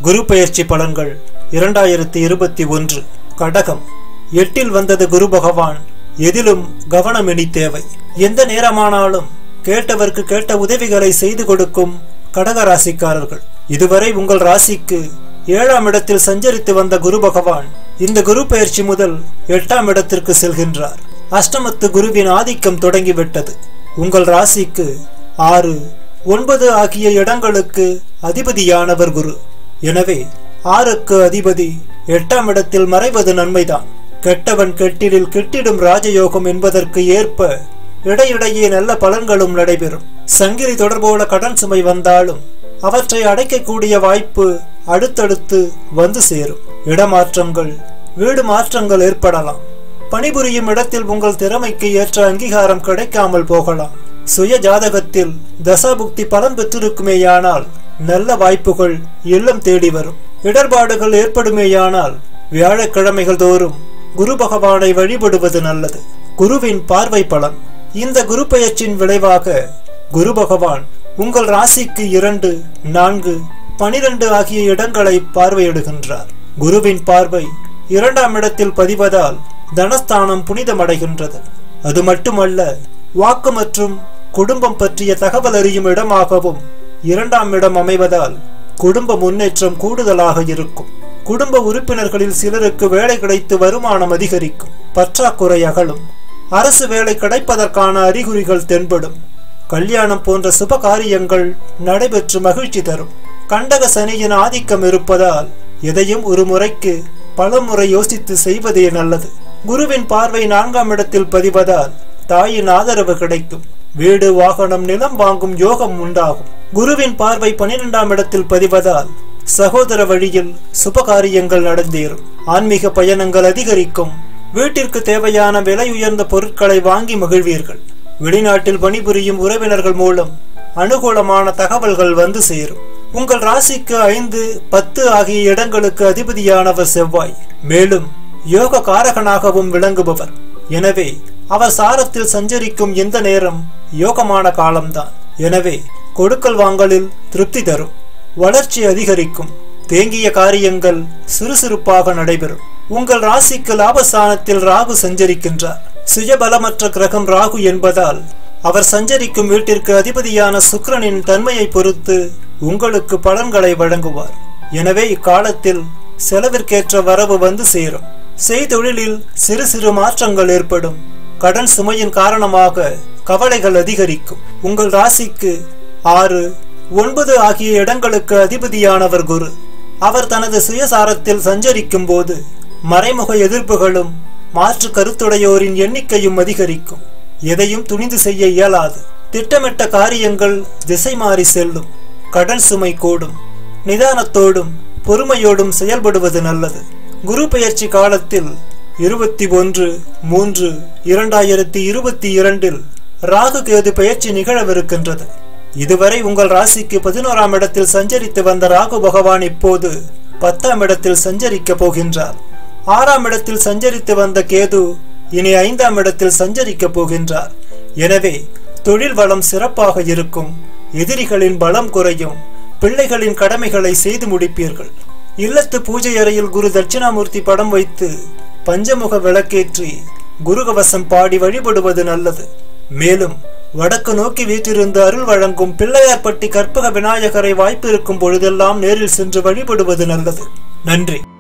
குரு பெயர்ச்சி பலன்கள் இரண்டாயிரத்தி இருபத்தி ஒன்று கடகம் எட்டில் வந்தது குரு பகவான் எதிலும் கவனமெனி தேவை எந்த நேரமானாலும் கேட்டவர்க்கு கேட்ட உதவிகளை செய்து கொடுக்கும் கடக ராசிக்காரர்கள் இதுவரை உங்கள் ராசிக்கு ஏழாம் இடத்தில் சஞ்சரித்து வந்த குரு பகவான் இந்த குரு பெயர்ச்சி முதல் எட்டாம் இடத்திற்கு செல்கின்றார் அஷ்டமத்து குருவின் ஆதிக்கம் தொடங்கிவிட்டது உங்கள் ராசிக்கு ஆறு ஒன்பது ஆகிய இடங்களுக்கு அதிபதியானவர் குரு எனவே ஆறுக்கு அதிபதி எட்டாம் இடத்தில் மறைவது நன்மைதான் கெட்டவன் கெட்டிலில் கெட்டிடும் ராஜயோகம் என்பதற்கு ஏற்ப இடையிடையே நல்ல பலன்களும் நடைபெறும் சங்கிலி தொடர்போல கடன் சுமை வந்தாலும் அவற்றை அடைக்கக்கூடிய வாய்ப்பு அடுத்தடுத்து வந்து சேரும் இடமாற்றங்கள் வீடு மாற்றங்கள் ஏற்படலாம் பணிபுரியும் இடத்தில் உங்கள் திறமைக்கு ஏற்ற அங்கீகாரம் கிடைக்காமல் போகலாம் சுய ஜாதகத்தில் தசாபுக்தி பலன் பெற்றிருக்குமேயானால் நல்ல வாய்ப்புகள் இல்லம் தேடி வரும் இடர்பாடுகள் ஏற்படுமேயானால் வியாழக்கிழமைகள் தோறும் குரு பகவானை வழிபடுவது நல்லது குருவின் பார்வை பலன் இந்த குரு பெயர்ச்சியின் விளைவாக குரு பகவான் உங்கள் ராசிக்கு இரண்டு நான்கு பனிரெண்டு ஆகிய இடங்களை பார்வையிடுகின்றார் குருவின் பார்வை இரண்டாம் இடத்தில் பதிவதால் தனஸ்தானம் புனிதமடைகின்றது அது மட்டுமல்ல வாக்கு மற்றும் குடும்பம் பற்றிய தகவல் அறியும் இடமாகவும் இரண்டாம் இடம் அமைவதால் குடும்ப முன்னேற்றம் கூடுதலாக இருக்கும் குடும்ப உறுப்பினர்களில் சிலருக்கு வேலை கிடைத்து வருமானம் அதிகரிக்கும் பற்றாக்குறை அகலும் அரசு வேலை கிடைப்பதற்கான அறிகுறிகள் தென்படும் கல்யாணம் போன்ற சுப காரியங்கள் நடைபெற்று மகிழ்ச்சி தரும் கண்டக சனியின் ஆதிக்கம் இருப்பதால் எதையும் ஒரு முறைக்கு பல முறை யோசித்து செய்வதே நல்லது குருவின் பார்வை நான்காம் இடத்தில் பதிவதால் தாயின் ஆதரவு கிடைக்கும் வீடு வாகனம் நிலம் வாங்கும் யோகம் உண்டாகும் குருவின் பார்வை பனிரெண்டாம் இடத்தில் பதிவதால் சகோதர வழியில் சுபகாரியங்கள் நடந்தேறும் ஆன்மீக பயணங்கள் அதிகரிக்கும் வீட்டிற்கு தேவையான விலை உயர்ந்த பொருட்களை வாங்கி மகிழ்வீர்கள் வெளிநாட்டில் பணிபுரியும் உறவினர்கள் மூலம் அனுகூலமான தகவல்கள் வந்து சேரும் உங்கள் ராசிக்கு ஐந்து பத்து ஆகிய இடங்களுக்கு அதிபதியானவர் செவ்வாய் மேலும் யோக காரகனாகவும் விளங்குபவர் எனவே அவர் சாரத்தில் சஞ்சரிக்கும் எந்த நேரம் யோகமான காலம்தான் எனவே கொடுக்கல் வாங்கலில் திருப்தி தரும் வளர்ச்சி அதிகரிக்கும் தேங்கிய காரியங்கள் சுறுசுறுப்பாக நடைபெறும் உங்கள் ராசிக்கு லாபஸ்தானத்தில் ராகு சஞ்சரிக்கின்றார் சுயபலமற்ற கிரகம் ராகு என்பதால் அவர் சஞ்சரிக்கும் வீட்டிற்கு அதிபதியான சுக்கிரனின் தன்மையை பொறுத்து உங்களுக்கு பலன்களை வழங்குவார் எனவே இக்காலத்தில் செலவிற்கேற்ற வரவு வந்து சேரும் செய்தொழிலில் சிறு சிறு மாற்றங்கள் ஏற்படும் கடன் சுமையின் காரணமாக கவலைகள் அதிகரிக்கும் உங்கள் ராசிக்கு ஆறு ஒன்பது ஆகிய இடங்களுக்கு அதிபதியானவர் குரு அவர் தனது சுயசாரத்தில் சஞ்சரிக்கும் போது மறைமுக எதிர்ப்புகளும் மாற்று கருத்துடையோரின் எண்ணிக்கையும் அதிகரிக்கும் எதையும் துணிந்து செய்ய இயலாது திட்டமிட்ட காரியங்கள் திசை மாறி செல்லும் கடன் சுமை கூடும் நிதானத்தோடும் பொறுமையோடும் செயல்படுவது நல்லது குரு பெயர்ச்சி காலத்தில் இருபத்தி ஒன்று மூன்று இரண்டாயிரத்தி இருபத்தி இரண்டில் ராகு கேது பெயர்ச்சி நிகழவிருக்கின்றது இதுவரை உங்கள் ராசிக்கு பதினோராம் இடத்தில் சஞ்சரித்து வந்த ராகு பகவான் இப்போது பத்தாம் இடத்தில் சஞ்சரிக்க போகின்றார் ஆறாம் இடத்தில் சஞ்சரித்து வந்த கேது இனி ஐந்தாம் இடத்தில் சஞ்சரிக்க போகின்றார் எனவே தொழில் வளம் சிறப்பாக இருக்கும் எதிரிகளின் பலம் குறையும் பிள்ளைகளின் கடமைகளை செய்து முடிப்பீர்கள் இல்லத்து பூஜை அறையில் குரு தட்சிணாமூர்த்தி படம் வைத்து பஞ்சமுக விளக்கேற்றி குருகவசம் பாடி வழிபடுவது நல்லது மேலும் வடக்கு நோக்கி வீற்றிருந்து அருள் வழங்கும் பிள்ளையார்பட்டி கற்பக விநாயகரை வாய்ப்பு இருக்கும் பொழுதெல்லாம் நேரில் சென்று வழிபடுவது நல்லது நன்றி